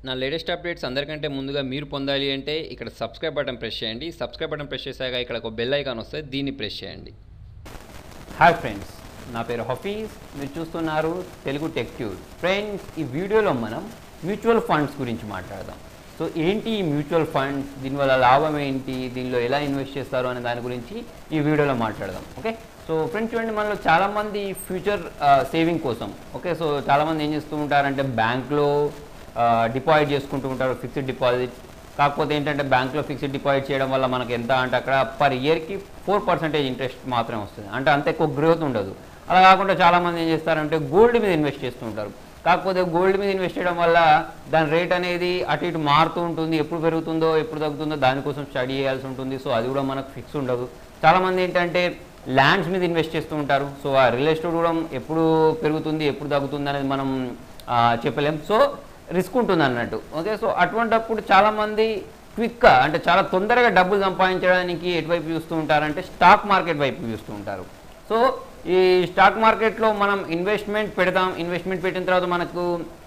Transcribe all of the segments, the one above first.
నా latest updates అందరికంటే ముందుగా మీరు పొందాలి అంటే ఇక్కడ సబ్స్క్రైబ్ బటన్ ప్రెస్ చేయండి సబ్స్క్రైబ్ బటన్ ప్రెస్ చేశాక ఇక్కడ ఒక బెల్ ఐకాన్ వస్తే దీన్ని ప్రెస్ చేయండి హాయ్ ఫ్రెండ్స్ నా పేరు హఫీజ్ మీరు చూస్తున్నారు తెలుగు టెక్ ట్యూడ్ ఫ్రెండ్స్ ఈ వీడియోలో మనం మ్యూచువల్ ఫండ్స్ గురించి మాట్లాడదాం సో ఏంటి ఈ మ్యూచువల్ ఫండ్స్ దీనివల్ల లాభం ఏంటి దీనిలో ఎలా ఇన్వెస్ట్ చేస్తారు అనే దాని గురించి ఈ వీడియోలో మాట్లాడదాం ఓకే సో ఫ్రెండ్స్ చూడండి మనలో చాలామంది ఫ్యూచర్ సేవింగ్ కోసం ఓకే సో చాలామంది ఏం చేస్తూ ఉంటారంటే బ్యాంక్లో డిపాజిట్ చేసుకుంటూ ఉంటారు ఫిక్స్డ్ డిపాజిట్ కాకపోతే ఏంటంటే బ్యాంక్లో ఫిక్స్డ్ డిపాజిట్ చేయడం వల్ల మనకి ఎంత అంటే అక్కడ పర్ ఇయర్కి ఫోర్ పర్సెంటేజ్ ఇంట్రెస్ట్ మాత్రమే వస్తుంది అంటే అంత ఎక్కువ గ్రోత్ ఉండదు అలా కాకుండా చాలామంది ఏం చేస్తారంటే గోల్డ్ మీద ఇన్వెస్ట్ చేస్తూ ఉంటారు కాకపోతే గోల్డ్ మీద ఇన్వెస్ట్ చేయడం వల్ల దాని రేట్ అనేది అటు ఇటు మారుతూ ఉంటుంది ఎప్పుడు పెరుగుతుందో ఎప్పుడు తగ్గుతుందో దానికోసం స్టడీ చేయాల్సి ఉంటుంది సో అది కూడా మనకు ఫిక్స్ ఉండదు చాలామంది ఏంటంటే ల్యాండ్స్ మీద ఇన్వెస్ట్ చేస్తూ ఉంటారు సో ఆ రియల్ ఎస్టేట్ కూడా ఎప్పుడు పెరుగుతుంది ఎప్పుడు తగ్గుతుంది అనేది మనం ఆ, చెప్పలేం సో రిస్క్ ఉంటుంది అన్నట్టు ఓకే సో అటువంటప్పుడు చాలామంది క్విక్గా అంటే చాలా తొందరగా డబ్బులు సంపాదించడానికి ఎటువైపు చూస్తూ ఉంటారంటే స్టాక్ మార్కెట్ వైపు చూస్తూ ఉంటారు సో ఈ స్టాక్ మార్కెట్లో మనం ఇన్వెస్ట్మెంట్ పెడతాం ఇన్వెస్ట్మెంట్ పెట్టిన తర్వాత మనకు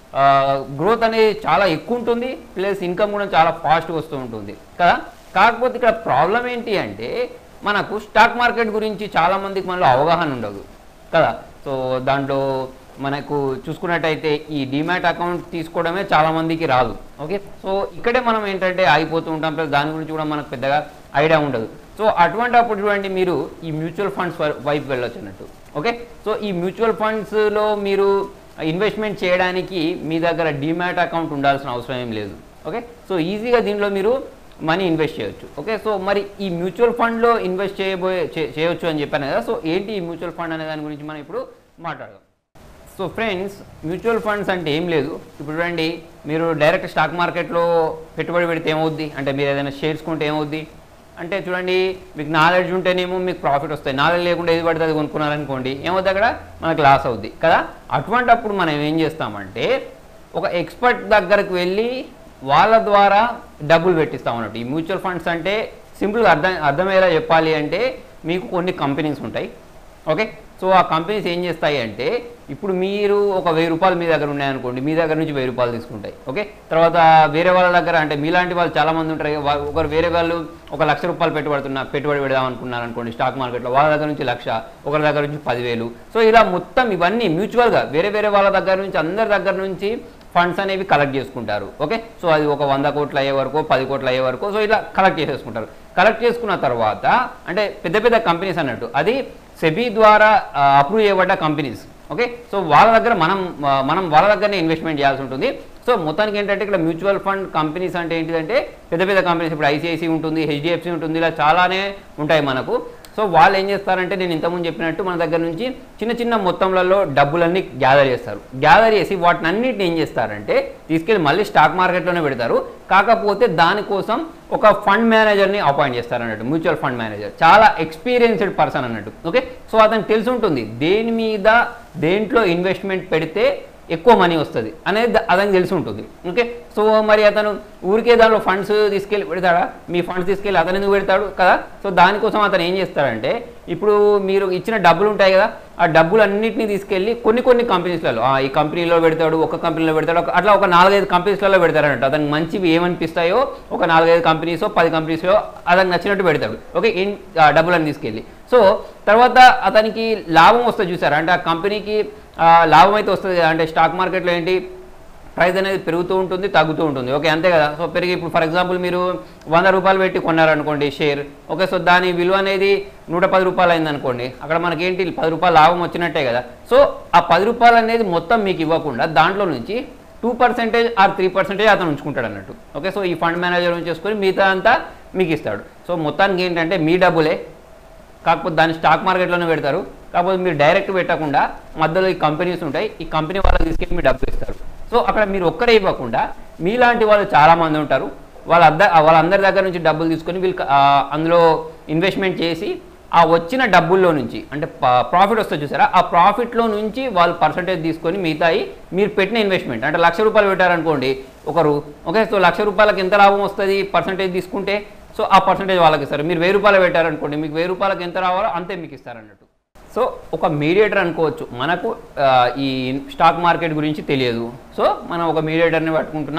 గ్రోత్ అనేది చాలా ఎక్కువ ఉంటుంది ప్లస్ ఇన్కమ్ కూడా చాలా ఫాస్ట్గా వస్తూ ఉంటుంది కదా కాకపోతే ఇక్కడ ప్రాబ్లం ఏంటి అంటే మనకు స్టాక్ మార్కెట్ గురించి చాలా మందికి మనలో అవగాహన ఉండదు కదా సో దాంట్లో మనకు చూసుకున్నట్టయితే ఈ డిమాట్ అకౌంట్ తీసుకోవడమే చాలా మందికి రాదు ఓకే సో ఇక్కడే మనం ఏంటంటే ఆగిపోతూ ఉంటాం ప్లస్ దాని గురించి కూడా మనకు పెద్దగా ఐడియా ఉండదు సో అటువంటి అప్పుడు చూడండి మీరు ఈ మ్యూచువల్ ఫండ్స్ వైపు వెళ్ళొచ్చు అన్నట్టు ఓకే సో ఈ మ్యూచువల్ ఫండ్స్లో మీరు ఇన్వెస్ట్మెంట్ చేయడానికి మీ దగ్గర డిమాట్ అకౌంట్ ఉండాల్సిన అవసరం ఏం లేదు ఓకే సో ఈజీగా దీనిలో మీరు మనీ ఇన్వెస్ట్ చేయొచ్చు ఓకే సో మరి ఈ మ్యూచువల్ ఫండ్లో ఇన్వెస్ట్ చేయబోయే చే- చేయొచ్చు అని చెప్పాను కదా సో ఏంటి ఈ మ్యూచువల్ ఫండ్ అనే దాని గురించి మనం ఇప్పుడు మాట్లాడదాం సో ఫ్రెండ్స్ మ్యూచువల్ ఫండ్స్ అంటే ఏం లేదు ఇప్పుడు చూడండి మీరు డైరెక్ట్ స్టాక్ మార్కెట్లో పెట్టుబడి పెడితే ఏమవుద్ది అంటే మీరు ఏదైనా షేర్స్ కొంటే ఏమవుద్ది అంటే చూడండి మీకు నాలెడ్జ్ ఉంటేనేమో మీకు ప్రాఫిట్ వస్తాయి నాలెడ్జ్ లేకుండా ఏది పడితే అది కొనుక్కున్నారనుకోండి ఏమవుద్ది అక్కడ మనకు లాస్ అవుద్ది కదా అటువంటప్పుడు మనం ఏం చేస్తామంటే ఒక ఎక్స్పర్ట్ దగ్గరకు వెళ్ళి వాళ్ళ ద్వారా డబ్బులు పెట్టిస్తాం అన్నట్టు ఈ మ్యూచువల్ ఫండ్స్ అంటే సింపుల్గా అర్థం అర్థమయ్యేలా చెప్పాలి అంటే మీకు కొన్ని కంపెనీస్ ఉంటాయి ఓకే సో ఆ కంపెనీస్ ఏం చేస్తాయి అంటే ఇప్పుడు మీరు ఒక వెయ్యి రూపాయలు మీ దగ్గర ఉన్నాయనుకోండి మీ దగ్గర నుంచి వెయ్యి రూపాయలు తీసుకుంటాయి ఓకే తర్వాత వేరే వాళ్ళ దగ్గర అంటే మీలాంటి వాళ్ళు చాలా మంది ఉంటారు వా- ఒకరు వేరే వాళ్ళు ఒక లక్ష రూపాయలు పెట్టుబడుతున్నా పెట్టుబడి పెడదాం అనుకున్నారు అనుకోండి స్టాక్ మార్కెట్లో వాళ్ళ దగ్గర నుంచి లక్ష ఒకరి దగ్గర నుంచి పదివేలు సో ఇలా మొత్తం ఇవన్నీ మ్యూచువల్గా వేరే వేరే వాళ్ళ దగ్గర నుంచి అందరి దగ్గర నుంచి ఫండ్స్ అనేవి కలెక్ట్ చేసుకుంటారు ఓకే సో అది ఒక వంద కోట్లు అయ్యే వరకు పది కోట్లు అయ్యే వరకు సో ఇలా కలెక్ట్ చేసేసుకుంటారు కలెక్ట్ చేసుకున్న తర్వాత అంటే పెద్ద పెద్ద కంపెనీస్ అన్నట్టు అది సెబీ ద్వారా అప్రూవ్ చేయబడ్డ కంపెనీస్ ఓకే సో వాళ్ళ దగ్గర మనం ఆ, మనం వాళ్ళ దగ్గరనే ఇన్వెస్ట్మెంట్ చేయాల్సి ఉంటుంది సో మొత్తానికి ఏంటంటే ఇక్కడ మ్యూచువల్ ఫండ్ కంపెనీస్ అంటే ఏంటిదంటే పెద్ద పెద్ద కంపెనీస్ ఇప్పుడు ఐసిఐసి ఉంటుంది హెచ్డిఎఫ్సి ఉంటుంది ఇలా చాలానే ఉంటాయి మనకు సో వాళ్ళు ఏం చేస్తారంటే నేను ఇంతకుముందు చెప్పినట్టు మన దగ్గర నుంచి చిన్న చిన్న మొత్తంలలో డబ్బులన్నీ గ్యాదర్ చేస్తారు గ్యాదర్ చేసి వాటిని అన్నిటిని ఏం చేస్తారంటే తీసుకెళ్ళి మళ్ళీ స్టాక్ మార్కెట్లోనే పెడతారు కాకపోతే దానికోసం ఒక ఫండ్ మేనేజర్ని అపాయింట్ చేస్తారు అన్నట్టు మ్యూచువల్ ఫండ్ మేనేజర్ చాలా ఎక్స్పీరియన్స్డ్ పర్సన్ అన్నట్టు ఓకే సో అతనికి తెలిసి ఉంటుంది దేని మీద దేంట్లో ఇన్వెస్ట్మెంట్ పెడితే ఎక్కువ మనీ వస్తుంది అనేది ద- అతనికి తెలిసి ఉంటుంది ఓకే సో మరి అతను ఊరికే దానిలో ఫండ్స్ తీసుకెళ్ళి పెడతాడా మీ ఫండ్స్ తీసుకెళ్ళి అతను ఎందుకు పెడతాడు కదా సో దానికోసం అతను ఏం చేస్తాడంటే ఇప్పుడు మీరు ఇచ్చిన డబ్బులు ఉంటాయి కదా ఆ డబ్బులు అన్నింటినీ తీసుకెళ్ళి కొన్ని కొన్ని కంపెనీస్లలో ఆ, ఈ కంపెనీలో పెడతాడు ఒక కంపెనీలో పెడతాడు ఒక- అట్లా ఒక నాలుగైదు కంపెనీస్లలో పెడతాడన్నట్టు అతనికి మంచివి ఏమనిపిస్తాయో ఒక నాలుగైదు కంపెనీస్ పది కంపెనీస్లో అతనికి నచ్చినట్టు పెడతాడు ఓకే ఇన్ ఆ, డబ్బులను తీసుకెళ్ళి సో తర్వాత అతనికి లాభం వస్తుంది చూసారా అంటే ఆ కంపెనీకి ఆ, లాభం అయితే వస్తుంది కదా అంటే స్టాక్ మార్కెట్లో ఏంటి ప్రైస్ అనేది పెరుగుతూ ఉంటుంది తగ్గుతూ ఉంటుంది ఓకే అంతే కదా సో పెరిగి ఇప్పుడు ఫర్ ఎగ్జాంపుల్ మీరు వంద రూపాయలు పెట్టి కొన్నారనుకోండి షేర్ ఓకే సో దాని విలువ అనేది నూట పది రూపాయలు అయిందనుకోండి అక్కడ మనకేంటి పది రూపాయలు లాభం వచ్చినట్టే కదా సో ఆ పది రూపాయలు అనేది మొత్తం మీకు ఇవ్వకుండా దాంట్లో నుంచి two percentage or three percentage అతను ఉంచుకుంటాడు అన్నట్టు ఓకే సో ఈ ఫండ్ మేనేజర్ ఉంచేసుకొని మిగతా అంతా మీకు ఇస్తాడు సో మొత్తానికి ఏంటంటే మీ డబ్బులే కాకపోతే దాన్ని స్టాక్ మార్కెట్లోనే పెడతారు కాకపోతే మీరు డైరెక్ట్ పెట్టకుండా మధ్యలో ఈ కంపెనీస్ ఉంటాయి ఈ కంపెనీ వాళ్ళకి తీసుకెళ్ళి మీరు డబ్బులు ఇస్తారు సో అక్కడ మీరు ఒక్కరే ఇవ్వకుండా మీలాంటి వాళ్ళు చాలామంది ఉంటారు వాళ్ళ అద్ద వాళ్ళందరి దగ్గర నుంచి డబ్బులు తీసుకొని వీళ్ళు ఆ, అందులో ఇన్వెస్ట్మెంట్ చేసి ఆ వచ్చిన డబ్బుల్లో నుంచి అంటే ప్రాఫిట్ వస్తుంది చూసారా ఆ ప్రాఫిట్లో నుంచి వాళ్ళు పర్సంటేజ్ తీసుకొని మిగతాయి మీరు పెట్టిన ఇన్వెస్ట్మెంట్ అంటే లక్ష రూపాయలు పెట్టారనుకోండి ఒకరు ఓకే సో లక్ష రూపాయలకి ఎంత లాభం వస్తుంది పర్సంటేజ్ తీసుకుంటే సో ఆ పర్సంటేజ్ వాళ్ళకి ఇస్తారు మీరు వెయ్యి రూపాయలు పెట్టారనుకోండి మీకు వెయ్యి రూపాయలకి ఎంత రావాలో అంతే మీకు ఇస్తారన్నట్టు సో ఒక మీడియేటర్ అనుకోవచ్చు మనకు ఆ, ఈ స్టాక్ మార్కెట్ గురించి తెలియదు సో మనం ఒక మీడియేటర్ని పట్టుకుంటున్నాం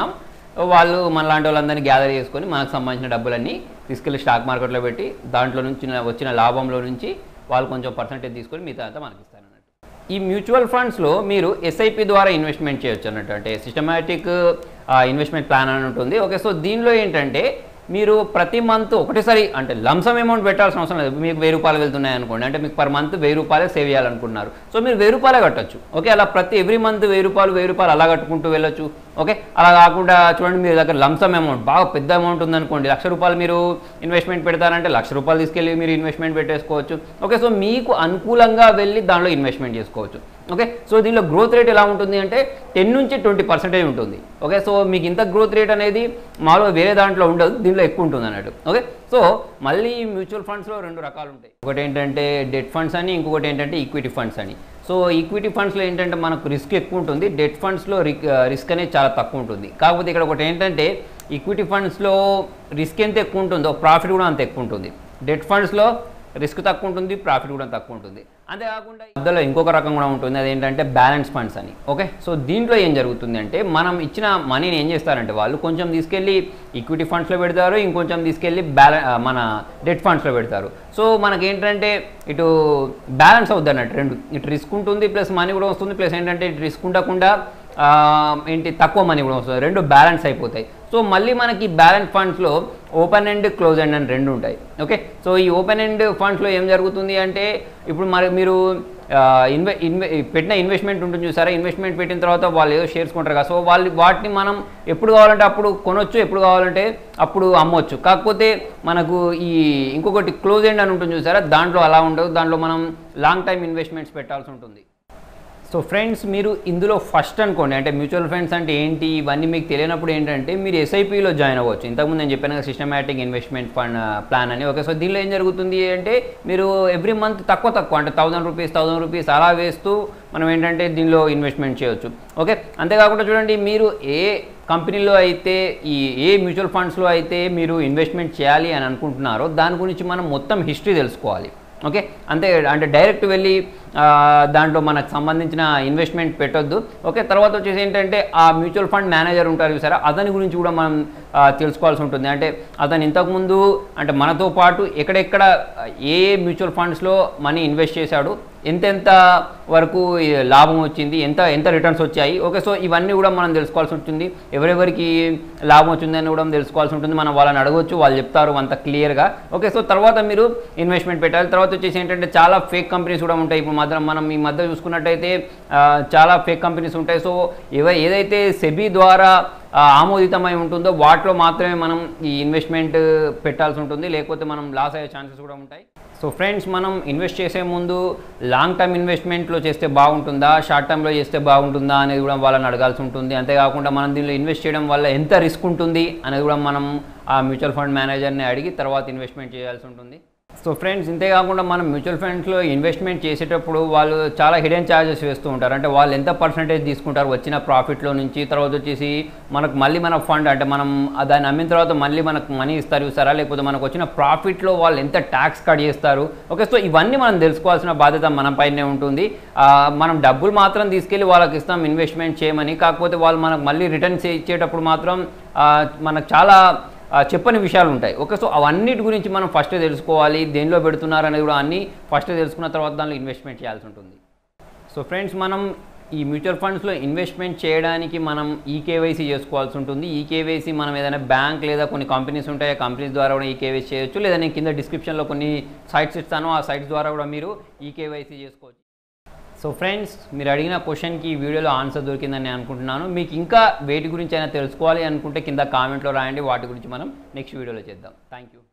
వాళ్ళు మన లాంటి వాళ్ళందరినీ గ్యాదర్ చేసుకొని మనకు సంబంధించిన డబ్బులన్నీ తీసుకెళ్ళి స్టాక్ మార్కెట్లో పెట్టి దాంట్లో నుంచి వచ్చిన లాభంలో నుంచి వాళ్ళు కొంచెం పర్సంటేజ్ తీసుకొని మిగతా అంతా మనకి ఇస్తారు అన్నట్టు ఈ మ్యూచువల్ ఫండ్స్లో మీరు ఎస్ఐపి ద్వారా ఇన్వెస్ట్మెంట్ చేయొచ్చు అన్నట్టు అంటే సిస్టమేటిక్ ఇన్వెస్ట్మెంట్ ప్లాన్ అని ఉంటుంది ఓకే సో దీనిలో ఏంటంటే మీరు ప్రతి మంత్ ఒకటేసారి అంటే లంసమ్ అమౌంట్ పెట్టాల్సిన అవసరం లేదు మీకు వెయ్యి రూపాయలు వెళ్తున్నాయి అనుకోండి అంటే మీకు పర్ మంత్ వెయ్యి రూపాయలు సేవ్ చేయాలనుకుంటున్నారు సో మీరు వెయ్యి రూపాయలే కట్టొచ్చు ఓకే అలా ప్రతి ఎవ్రీ మంత్ వెయ్యి రూపాయలు వెయ్యి రూపాయలు అలా కట్టుకుంటూ వెళ్ళొచ్చు ఓకే అలా కాకుండా చూడండి మీ దగ్గర లంసమ్ అమౌంట్ బాగా పెద్ద అమౌంట్ ఉందనుకోండి లక్ష రూపాయలు మీరు ఇన్వెస్ట్మెంట్ పెడతారంటే లక్ష రూపాయలు తీసుకెళ్ళి మీరు ఇన్వెస్ట్మెంట్ పెట్టేసుకోవచ్చు ఓకే సో మీకు అనుకూలంగా వెళ్ళి దానిలో ఇన్వెస్ట్మెంట్ చేసుకోవచ్చు ఓకే సో దీనిలో గ్రోత్ రేట్ ఎలా ఉంటుంది అంటే టెన్ నుంచి ట్వంటీ పర్సెంటేజ్ ఉంటుంది ఓకే సో మీకు ఇంత గ్రోత్ రేట్ అనేది మామూలుగా వేరే దాంట్లో ఉండదు దీనిలో ఎక్కువ ఉంటుంది అన్నట్టు ఓకే సో మళ్ళీ మ్యూచువల్ ఫండ్స్లో రెండు రకాలు ఉంటాయి ఒకటి ఏంటంటే డెట్ ఫండ్స్ అని ఇంకొకటి ఏంటంటే ఈక్విటీ ఫండ్స్ అని సో ఈక్విటీ ఫండ్స్లో ఏంటంటే మనకు రిస్క్ ఎక్కువ ఉంటుంది డెట్ ఫండ్స్లో రిస్క్ అనేది చాలా తక్కువ ఉంటుంది కాకపోతే ఇక్కడ ఒకటి ఏంటంటే ఈక్విటీ ఫండ్స్లో రిస్క్ ఎంత ఎక్కువ ఉంటుందో ప్రాఫిట్ కూడా అంత ఎక్కువ ఉంటుంది డెట్ ఫండ్స్లో రిస్క్ తక్కువ ఉంటుంది ప్రాఫిట్ కూడా తక్కువ ఉంటుంది అంతేకాకుండా మధ్యలో ఇంకొక రకం కూడా ఉంటుంది అదేంటంటే బ్యాలెన్స్ ఫండ్స్ అని ఓకే సో దీంట్లో ఏం జరుగుతుంది అంటే మనం ఇచ్చిన మనీని ఏం చేస్తారంటే వాళ్ళు కొంచెం తీసుకెళ్ళి ఈక్విటీ ఫండ్స్లో పెడతారు ఇంకొంచెం తీసుకెళ్ళి బ్యాలె మన డెట్ ఫండ్స్లో పెడతారు సో మనకి ఏంటంటే ఇటు బ్యాలెన్స్ అవుద్ది అన్నట్టు రెండు ఇటు రిస్క్ ఉంటుంది ప్లస్ మనీ కూడా వస్తుంది ప్లస్ ఏంటంటే ఇటు రిస్క్ ఉండకుండా ఆ, ఏంటి తక్కువ మనీ కూడా వస్తుంది రెండు బ్యాలెన్స్ అయిపోతాయి సో మళ్ళీ మనకి బ్యాలెన్స్ ఫండ్స్లో ఓపెన్ ఎండ్ క్లోజ్ ఎండ్ అని రెండు ఉంటాయి ఓకే సో ఈ ఓపెన్ ఎండ్ ఫండ్స్లో ఏం జరుగుతుంది అంటే ఇప్పుడు మరి మీరు ఆ, ఇన్వె ఇన్వె పెట్టిన ఇన్వెస్ట్మెంట్ ఉంటుంది చూసారా ఇన్వెస్ట్మెంట్ పెట్టిన తర్వాత వాళ్ళు ఏదో షేర్స్ కొంటారు కదా సో వాళ్ళు వాటిని మనం ఎప్పుడు కావాలంటే అప్పుడు కొనొచ్చు ఎప్పుడు కావాలంటే అప్పుడు అమ్మొచ్చు కాకపోతే మనకు ఈ ఇంకొకటి క్లోజ్ ఎండ్ అని ఉంటుంది చూసారా దాంట్లో అలా ఉండదు దాంట్లో మనం లాంగ్ టైం ఇన్వెస్ట్మెంట్స్ పెట్టాల్సి ఉంటుంది సో ఫ్రెండ్స్ మీరు ఇందులో ఫస్ట్ అనుకోండి అంటే మ్యూచువల్ ఫండ్స్ అంటే ఏంటి ఇవన్నీ మీకు తెలియనప్పుడు ఏంటంటే మీరు ఎస్ఐపిలో జాయిన్ అవ్వచ్చు ఇంతకుముందు నేను చెప్పాను కదా సిస్టమేటిక్ ఇన్వెస్ట్మెంట్ ఫండ్ ప్లాన్ అని ఓకే సో దీనిలో ఏం జరుగుతుంది అంటే మీరు ఎవ్రీ మంత్ తక్కువ తక్కువ అంటే థౌసండ్ రూపీస్ థౌసండ్ రూపీస్ అలా వేస్తూ మనం ఏంటంటే దీనిలో ఇన్వెస్ట్మెంట్ చేయొచ్చు ఓకే అంతేకాకుండా చూడండి మీరు ఏ కంపెనీలో అయితే ఈ ఏ మ్యూచువల్ ఫండ్స్లో అయితే మీరు ఇన్వెస్ట్మెంట్ చేయాలి అని అనుకుంటున్నారో దాని గురించి మనం మొత్తం హిస్టరీ తెలుసుకోవాలి ఓకే అంతే అంటే డైరెక్ట్ వెళ్ళి ఆ, దాంట్లో మనకు సంబంధించిన ఇన్వెస్ట్మెంట్ పెట్టొద్దు ఓకే తర్వాత వచ్చేసి ఏంటంటే ఆ మ్యూచువల్ ఫండ్ మేనేజర్ ఉంటారు చూసారా అతని గురించి కూడా మనం ఆ, తెలుసుకోవాల్సి ఉంటుంది అంటే అతను ఇంతకుముందు అంటే మనతో పాటు ఎక్కడెక్కడ ఏ ఏ మ్యూచువల్ ఫండ్స్లో మనీ ఇన్వెస్ట్ చేశాడు ఎంతెంత వరకు ఈ లాభం వచ్చింది ఎంత ఎంత రిటర్న్స్ వచ్చాయి ఓకే సో ఇవన్నీ కూడా మనం తెలుసుకోవాల్సి ఉంటుంది ఎవరెవరికి లాభం వచ్చిందని కూడా తెలుసుకోవాల్సి ఉంటుంది మనం వాళ్ళని అడగొచ్చు వాళ్ళు చెప్తారు అంత క్లియర్గా ఓకే సో తర్వాత మీరు ఇన్వెస్ట్మెంట్ పెట్టాలి తర్వాత వచ్చేసి ఏంటంటే చాలా ఫేక్ కంపెనీస్ కూడా ఉంటాయి ఇప్పుడు మధ్య మనం ఈ మధ్య చూసుకున్నట్టయితే ఆ, చాలా ఫేక్ కంపెనీస్ ఉంటాయి సో ఏవ ఏదైతే సెబీ ద్వారా ఆ, ఆమోదితమై ఉంటుందో వాటిలో మాత్రమే మనం ఈ ఇన్వెస్ట్మెంట్ పెట్టాల్సి ఉంటుంది లేకపోతే మనం లాస్ అయ్యే ఛాన్సెస్ కూడా ఉంటాయి సో ఫ్రెండ్స్ మనం ఇన్వెస్ట్ చేసే ముందు లాంగ్ టర్మ్ ఇన్వెస్ట్మెంట్లో చేస్తే బాగుంటుందా షార్ట్ టర్మ్లో చేస్తే బాగుంటుందా అనేది కూడా వాళ్ళని అడగాల్సి ఉంటుంది అంతేకాకుండా మనం దీనిలో ఇన్వెస్ట్ చేయడం వల్ల ఎంత రిస్క్ ఉంటుంది అనేది కూడా మనం ఆ మ్యూచువల్ ఫండ్ మేనేజర్ని అడిగి తర్వాత ఇన్వెస్ట్మెంట్ చేయాల్సి ఉంటుంది సో ఫ్రెండ్స్ ఇంతేకాకుండా మనం మ్యూచువల్ ఫండ్స్లో ఇన్వెస్ట్మెంట్ చేసేటప్పుడు వాళ్ళు చాలా హిడెన్ ఛార్జెస్ వేస్తూ ఉంటారు అంటే వాళ్ళు ఎంత పర్సంటేజ్ తీసుకుంటారు వచ్చిన ప్రాఫిట్లో నుంచి తర్వాత వచ్చేసి మనకు మళ్ళీ మన ఫండ్ అంటే మనం ఆ దాన్ని అమ్మిన తర్వాత మళ్ళీ మనకు మనీ ఇస్తారు చూస్తారా లేకపోతే మనకు వచ్చిన ప్రాఫిట్లో వాళ్ళు ఎంత ట్యాక్స్ కట్ చేస్తారు ఓకే సో ఇవన్నీ మనం తెలుసుకోవాల్సిన బాధ్యత మన పైనే ఉంటుంది ఆ, మనం డబ్బులు మాత్రం తీసుకెళ్ళి వాళ్ళకి ఇస్తాం ఇన్వెస్ట్మెంట్ చేయమని కాకపోతే వాళ్ళు మనకు మళ్ళీ రిటర్న్స్ ఇచ్చేటప్పుడు మాత్రం ఆ, మనకు చాలా ఆ, చెప్పని విషయాలు ఉంటాయి ఓకే సో అవన్నిటి గురించి మనం ఫస్ట్ తెలుసుకోవాలి దేనిలో పెడుతున్నారు అనేది కూడా అన్నీ ఫస్ట్ తెలుసుకున్న తర్వాత దానిలో ఇన్వెస్ట్మెంట్ చేయాల్సి ఉంటుంది సో ఫ్రెండ్స్ మనం ఈ మ్యూచువల్ ఫండ్స్లో ఇన్వెస్ట్మెంట్ చేయడానికి మనం ఈ కేవైసీ చేసుకోవాల్సి ఉంటుంది ఈ కేవైసీ మనం ఏదైనా బ్యాంక్ లేదా కొన్ని కంపెనీస్ ఉంటాయి ఆ కంపెనీస్ ద్వారా కూడా ఈ కేవైసీ చేయొచ్చు లేదా నేను కింద డిస్క్రిప్షన్లో కొన్ని సైట్స్ ఇస్తాను ఆ సైట్స్ ద్వారా కూడా మీరు ఈ కేవైసీ చేసుకోవచ్చు సో ఫ్రెండ్స్ మీరు అడిగిన క్వశ్చన్కి ఈ వీడియోలో ఆన్సర్ దొరికిందని నేను అనుకుంటున్నాను మీకు ఇంకా వేటి గురించి అయినా తెలుసుకోవాలి అనుకుంటే కింద కామెంట్లో రాయండి వాటి గురించి మనం నెక్స్ట్ వీడియోలో చేద్దాం థ్యాంక్ యూ